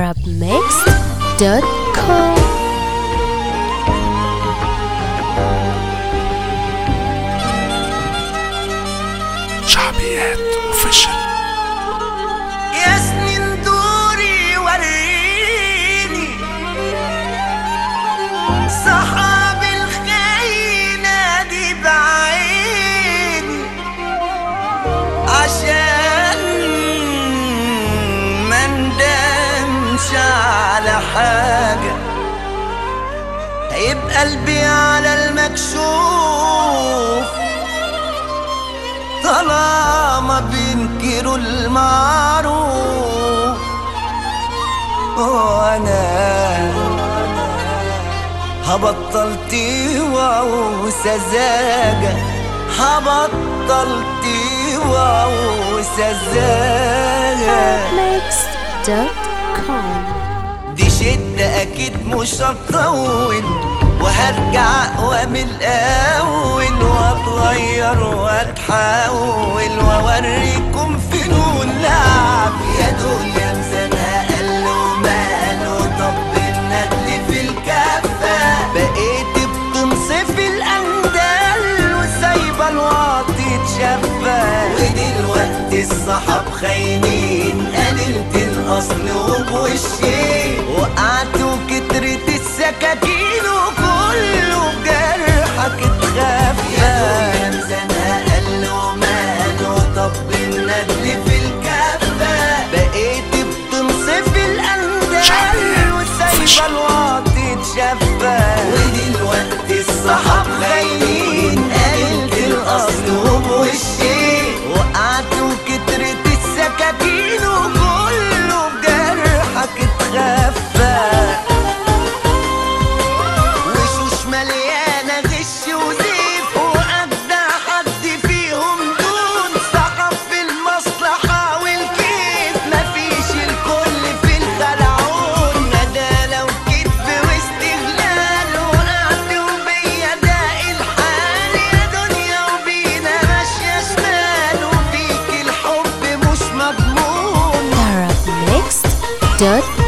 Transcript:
arabmixed.com شعبيات اوفيشال يا سنين دوري وريني صحاب الخيانة دي بعيني عشان ما ندمش على حاجة هيبقى قلبي على المكشوف طالما بينكروا المعروف وانا هبطل تيوة وسذاجة هبطل تيوة وسذاجة arabmixed.com دي شدة أكيد مش هتطول وهرجع أقوى من الأول وأتغير وأتحول وأوريكم فنون لعب يا دنيا ميزانها قل وماله طب الندل في الكفة بقيت بتنصف الأندال وسايبة الواطي تشفى ودلوقتي الصحاب خاينين قللت الأصل وبوشين وقعت وكترت السكاكين وكله جرحك اتخفى يا دنيا ميزانها قل وماله طب الندل في الكفة بقيت بتنصف الأندال وسايبة الواطي تشفى ودلوقتي الصحاب خاينين قلت الأصل وبوشين وقعت وكترت السكاكين وكله بجرحك اتخفى وشوش مليانة غش وزيف وأجدع حد فيهم دون صحف في المصلحة والكيف مفيش الكل في الخلعون ندالة وكتف واستغلال وقعت وبيا داء الحال يا دنيا وبينا ماشية شمال وفيك الحب مش مضمون arabmixed.com